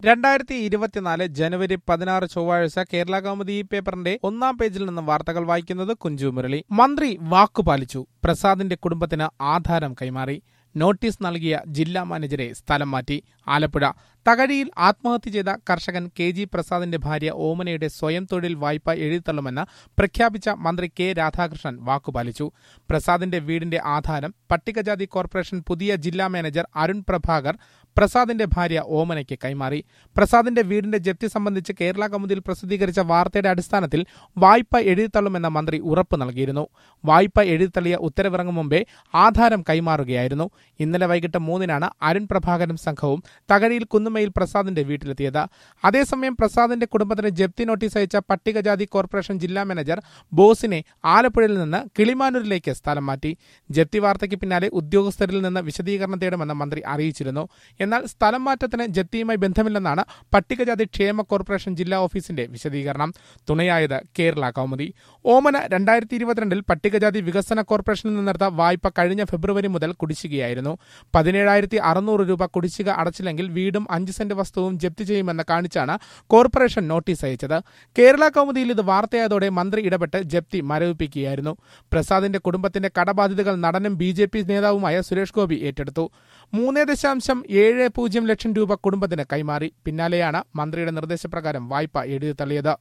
രണ്ടായിരത്തി ഇരുപത്തിനാല് ജനുവരി പതിനാറ് ചൊവ്വാഴ്ച കേരള കൗമുദി പേപ്പറിന്റെ ഒന്നാം പേജിൽ നിന്ന് വാർത്തകൾ വായിക്കുന്നത് കുഞ്ചു മുരളി മന്ത്രി വാക്കുപാലിച്ചു പ്രസാദിന്റെ കുടുംബത്തിന് ആധാരം കൈമാറി നോട്ടീസ് നൽകിയ ജില്ലാ മാനേജരെ സ്ഥലം മാറ്റി ആലപ്പുഴ തകഴിയിൽ ആത്മഹത്യ ചെയ്ത കർഷകൻ കെ ജി പ്രസാദിന്റെ ഭാര്യ ഓമനയുടെ സ്വയം തൊഴിൽ വായ്പ എഴുതിത്തള്ളുമെന്ന് പ്രഖ്യാപിച്ച മന്ത്രി കെ രാധാകൃഷ്ണൻ വാക്കുപാലിച്ചു പ്രസാദിന്റെ വീടിന്റെ ആധാരം പട്ടികജാതി കോർപ്പറേഷൻ പുതിയ ജില്ലാ മാനേജർ അരുൺ പ്രഭാകർ പ്രസാദിന്റെ ഭാര്യ ഓമനയ്ക്ക് കൈമാറി പ്രസാദിന്റെ വീടിന്റെ ജപ്തി സംബന്ധിച്ച് കേരള കൗമുദിയിൽ പ്രസിദ്ധീകരിച്ച വാർത്തയുടെ അടിസ്ഥാനത്തിൽ വായ്പ എഴുതിത്തള്ളുമെന്ന മന്ത്രി ഉറപ്പ് നൽകിയിരുന്നു വായ്പ എഴുതിത്തള്ളിയ ഉത്തരവിറങ്ങും മുമ്പേ ആധാരം കൈമാറുകയായിരുന്നു ഇന്നലെ വൈകിട്ട് മൂന്നിനാണ് അരുൺ പ്രഭാകരൻ സംഘവും തകഴിയിൽ കുന്നുമയിൽ പ്രസാദിന്റെ വീട്ടിലെത്തിയത് അതേസമയം പ്രസാദിന്റെ കുടുംബത്തിന് ജപ്തി നോട്ടീസ് അയച്ച പട്ടികജാതി കോർപ്പറേഷൻ ജില്ലാ മാനേജർ ബോസിനെ ആലപ്പുഴയിൽ നിന്ന് കിളിമാനൂരിലേക്ക് സ്ഥലം മാറ്റി ജപ്തി വാർത്തയ്ക്ക് പിന്നാലെ ഉദ്യോഗസ്ഥരിൽ നിന്ന് വിശദീകരണം തേടുമെന്ന് മന്ത്രി അറിയിച്ചിരുന്നു എന്നാൽ സ്ഥലം മാറ്റത്തിന് ജപ്തിയുമായി ബന്ധമില്ലെന്നാണ് പട്ടികജാതി ക്ഷേമ കോർപ്പറേഷൻ ജില്ലാ ഓഫീസിന്റെ വിശദീകരണം തുണയായത് കേരള കൗമുദി ഓമന രണ്ടായിരത്തി ഇരുപത്തിരണ്ടിൽ പട്ടികജാതി വികസന കോർപ്പറേഷനിൽ നിന്നെടുത്ത വായ്പ കഴിഞ്ഞ ഫെബ്രുവരി മുതൽ കുടിശ്ശികയായിരുന്നു പതിനേഴായിരത്തി അറുന്നൂറ് രൂപ കുടിശ്ശിക അടച്ചില്ലെങ്കിൽ വീടും അഞ്ച് സെന്റ് വസ്തുവും ജപ്തി ചെയ്യുമെന്ന് കാണിച്ചാണ് കോർപ്പറേഷൻ നോട്ടീസ് അയച്ചത് കേരള കൗമുദിയിൽ ഇത് വാർത്തയായതോടെ മന്ത്രി ഇടപെട്ട് ജപ്തി മരവിപ്പിക്കുകയായിരുന്നു പ്രസാദിന്റെ കുടുംബത്തിന്റെ കടബാധ്യതകൾ നടനും ബി ജെ പി നേതാവുമായ സുരേഷ് ഗോപി ഏറ്റെടുത്തു മൂന്ന് ദശാംശം ഏഴ് പൂജ്യം ലക്ഷം രൂപ കുടുംബത്തിന് കൈമാറി പിന്നാലെയാണ് മന്ത്രിയുടെ നിർദ്ദേശപ്രകാരം വായ്പ എഴുതി തള്ളിയത്